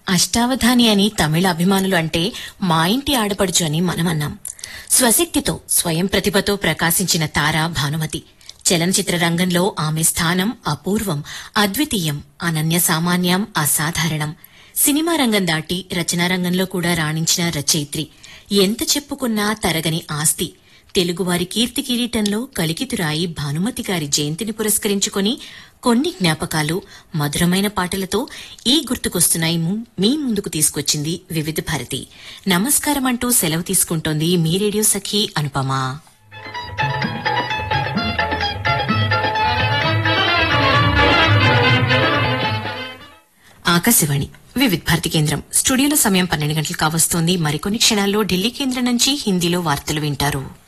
అష్టావధాని అని తమిళ అభిమానులు అంటే మా ఇంటి ఆడపడుచు అని మనమన్నాం స్వశక్తితో స్వయం ప్రతిభతో ప్రకాశించిన తార భానుమతి చలనచిత్ర రంగంలో ఆమె స్థానం అపూర్వం అద్వితీయం అనన్య సామాన్యం అసాధారణం సినిమా రంగం దాటి రచనా రంగంలో కూడా రాణించిన రచయిత్రి ఎంత చెప్పుకున్నా తరగని ఆస్తి తెలుగువారి కీర్తి కిరీటంలో కలికితురాయి భానుమతి గారి జయంతిని పురస్కరించుకొని కొన్ని జ్ఞాపకాలు మధురమైన పాటలతో ఈ గుర్తుకొస్తున్నాయి ము- మీ ముందుకు తీసుకొచ్చింది వివిధ భారతి నమస్కారం అంటూ సెలవు తీసుకుంటోంది మీ రేడియో సఖి అనుపమ ఆకాశవాణి వివిధ్ భారతి కేంద్రం స్టూడియోలో సమయం పన్నెండు గంటలు కావస్తోంది మరికొన్ని క్షణాల్లో ఢిల్లీ కేంద్రం నుంచి హిందీలో వార్తలు వింటారు